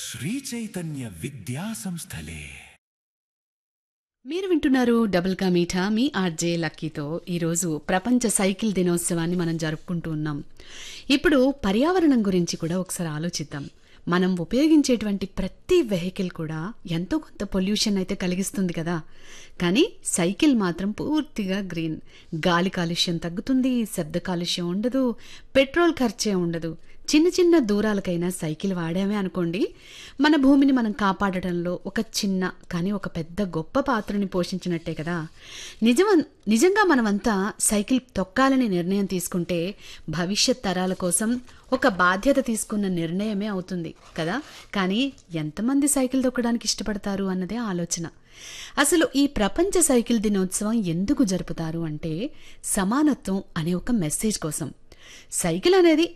శ్రీ చైతన్య విద్యా సంస్థలే మీరు వింటున్నారు డబుల్ కా మీఠా మీ ఆర్జే లక్కీతో ఈరోజు ప్రపంచ సైకిల్ దినోత్సవాన్ని మనం జరుపుకుంటూ ఉన్నాం ఇప్పుడు పర్యావరణం గురించి కూడా ఒకసారి ఆలోచిద్దాం మనం ఉపయోగించేటువంటి ప్రతి వెహికల్ కూడా ఎంతో కొంత పొల్యూషన్ అయితే కలిగిస్తుంది కదా కానీ సైకిల్ మాత్రం పూర్తిగా గ్రీన్ గాలి కాలుష్యం తగ్గుతుంది శబ్ద కాలుష్యం ఉండదు పెట్రోల్ ఖర్చే ఉండదు చిన్న చిన్న దూరాలకైనా సైకిల్ వాడామే అనుకోండి మన భూమిని మనం కాపాడటంలో ఒక చిన్న కానీ ఒక పెద్ద గొప్ప పాత్రని పోషించినట్టే కదా నిజమ నిజంగా మనమంతా సైకిల్ తొక్కాలని నిర్ణయం తీసుకుంటే భవిష్యత్ తరాల కోసం ఒక బాధ్యత తీసుకున్న నిర్ణయమే అవుతుంది కదా కానీ ఎంతమంది సైకిల్ తొక్కడానికి ఇష్టపడతారు అన్నదే ఆలోచన అసలు ఈ ప్రపంచ సైకిల్ దినోత్సవం ఎందుకు జరుపుతారు అంటే సమానత్వం అనే ఒక మెసేజ్ కోసం సైకిల్ అనేది